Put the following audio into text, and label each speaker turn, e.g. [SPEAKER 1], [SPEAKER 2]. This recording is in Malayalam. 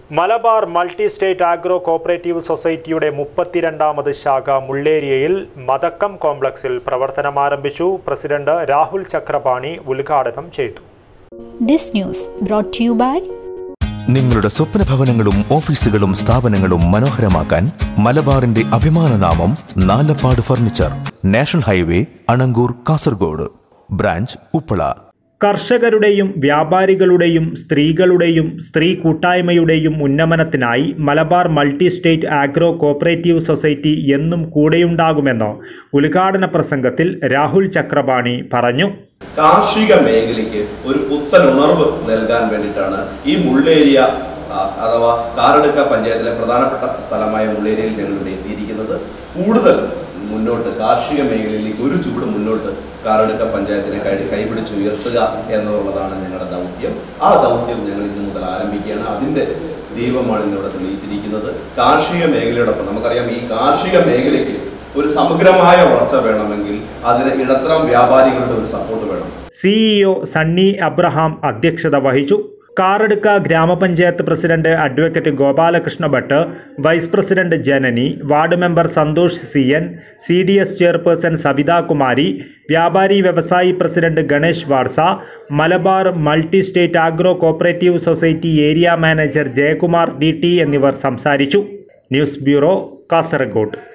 [SPEAKER 1] Malabar multi state agro cooperative സൊസൈറ്റിയുടെ മുപ്പത്തിരണ്ടാമത് ശാഖ മുള്ളേരിയയിൽ മതക്കം കോംപ്ലക്സിൽ പ്രവർത്തനം ആരംഭിച്ചു പ്രസിഡന്റ് രാഹുൽ ചക്രപാണി ഉദ്ഘാടനം ചെയ്തു
[SPEAKER 2] This news brought to you by
[SPEAKER 3] നിങ്ങളുടെ സ്വപ്ന ഭവനങ്ങളും ഓഫീസുകളും സ്ഥാപനങ്ങളും മനോഹരമാക്കാൻ മലബാറിന്റെ അഭിമാനനാമം Nalappad furniture national highway Anangoor Kasaragod branch Uppala
[SPEAKER 1] കർഷകരുടെയും വ്യാപാരികളുടെയും സ്ത്രീകളുടെയും സ്ത്രീ കൂട്ടായ്മയുടെയും ഉന്നമനത്തിനായി Malabar multi state agro cooperative society എന്നും കൂടെയുണ്ടാകുമെന്ന് ഉദ്ഘാടന പ്രസംഗത്തിൽ രാഹുൽ ചക്രപാണി പറഞ്ഞു
[SPEAKER 4] കാർഷിക മേഖലയ്ക്ക് ഒരു പുത്തൻ ഉണർവ് നൽകാൻ വേണ്ടിയിട്ടാണ് ഈ മുള്ളേരിയ ആ, അഥവാ കാറടുക്ക പഞ്ചായത്തിലെ പ്രധാനപ്പെട്ട സ്ഥലമായ മുള്ളേരിയയിൽ ഞങ്ങൾ ഇവിടെ എത്തിയിരിക്കുന്നത് കൂടുതൽ മുന്നോട്ട് കാർഷിക മേഖലയിലേക്ക് ഒരു ചുവട് മുന്നോട്ട് കാറടുക്ക പഞ്ചായത്തിനെ കൈ കൈപിടിച്ച് ഉയർത്തുക എന്നുള്ളതാണ് ഞങ്ങളുടെ ദൗത്യം ആ ദൗത്യം ഞങ്ങൾ ഇന്ന് മുതൽ ആരംഭിക്കുകയാണ് അതിൻ്റെ ദീപമാണ് ഇന്നിവിടെ തെളിയിച്ചിരിക്കുന്നത് കാർഷിക മേഖലയോടൊപ്പം നമുക്കറിയാം ഈ കാർഷിക മേഖലയ്ക്ക് ഒരു സമഗ്രമായ വളർച്ച വേണമെങ്കിൽ അതിന് ഇടത്തരം വ്യാപാരികളുടെ ഒരു സപ്പോർട്ട് വേണം
[SPEAKER 1] സിഇഒ സണ്ണി അബ്രഹാം അധ്യക്ഷത വഹിച്ചു കാറടുക്ക ഗ്രാമപഞ്ചായത്ത് president advocate Gopalakrishna Bhat vice president Janani ward member Santhosh C N C D S chairperson Savithakumari വ്യാപാരി വ്യവസായി president Ganesh Varsa Malabar multi state agro cooperative society area manager Jayakumar D T എന്നിവർ സംസാരിച്ചു ന്യൂസ് ബ്യൂറോ കാസർഗോഡ്